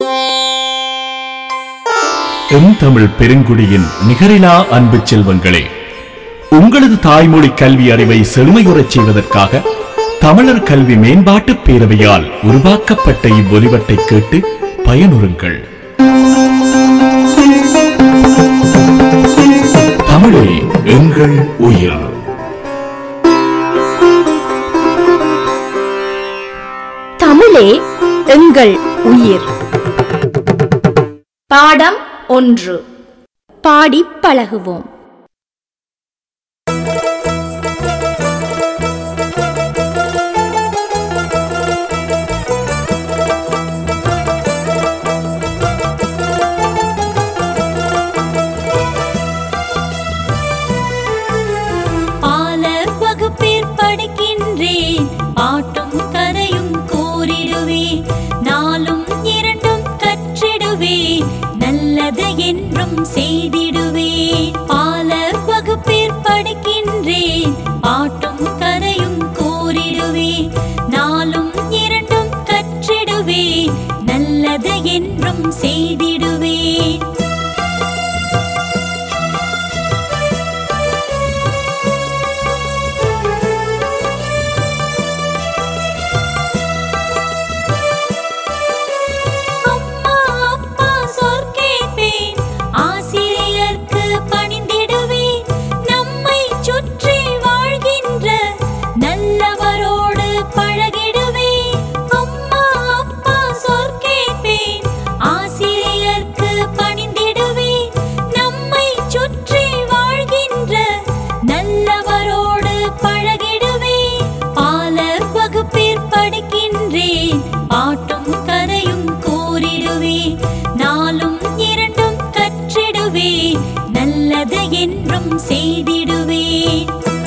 M Tamil பெருங்குடியின் நிகரிலா அன்பு செல்வங்களே உங்களது தாய்மொழி கல்வி அறிவை செழுமையுறச் செய்வதற்காக தமிழர் கல்வி மேம்பாட்டு பேரவையால் உருவாக்கப்பட்ட இவ்வொலிவட்டை கேட்டு பயனுறுங்கள் தமிழே எங்கள் உயிர் தமிழே எங்கள் உயிர் பாடம் ஒன்று பாடிப் பழகுவோம் பாலர் வகுப்பிற் படிக்கின்றேன் பாட்டும் கதையும் கூறிடுவேன் நாளும் இரண்டும் கற்றிடுவேன் நல்லது என்றும் செய்திடுவேன் பாலர் வகுப்பிற் படிக்கின்றேன் பாட்டும் கதையும் கூறிடுவேன் நாளும் இரண்டும் கற்றிடுவேன் நல்லது என்றும் செய்திடுவேன் அம்மா அப்பா சொற் கேட்பேன் ஆசிரியர்க்கு பணிந்திடுவேன் நம்மை சுற்றி வாழ்கின்ற நல்லவரோடு பழகிடுவேன் அம்மா அப்பா சொற் கேட்பேன் ஆசிரியர்க்கு பணிந்திடுவேன் நம்மை சுற்றி வாழ்கின்ற நல்லவரோடு பழகிடுவேன் பாலர் வகுப்பிற் படிக்கின்றேன் பாட்டும் கதையும் கூறிடுவேன் நாளும் இரண்டும் கற்றிடுவேன் நல்லது என்றும் செய்திடுவேன்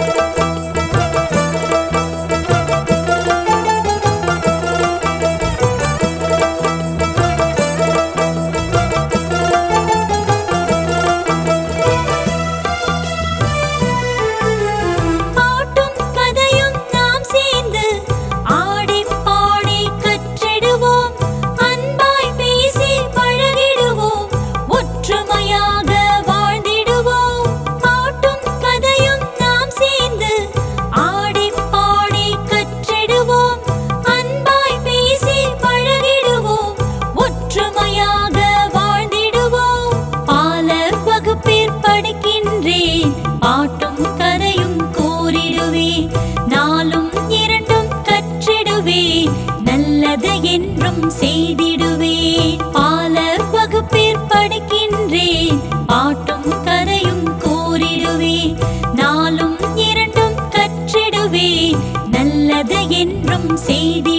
பாட்டும் கதையும் நாம் சேர்ந்து ஆடி பாடி கற்றிடுவோம் அன்பாய் பேசி பழகிடுவோம் ஒற்றுமையாக வாழ்ந்திடுவோம் பாட்டும் கதையும் நாம் சேர்ந்து ஆடி பாடி கற்றிடுவோம் அன்பாய் பேசி பழகிடுவோம் ஒற்றுமையாக வாழ்ந்திடுவோம் பாலர் வகுப்பிற் படிக்கின்றேன் பாட்டும் கதையும் கூறிடுவேன் நாளும் இரண்டும் கற்றிடுவேன் நல்லது என்றும் செய்திடுவேன் பாலர் வகுப்பிற் படிக்கின்றேன் பாட்டும் கதையும் கூறிடுவேன் நாளும் இரண்டும் கற்றிடுவேன் நல்லது என்றும் செய்தி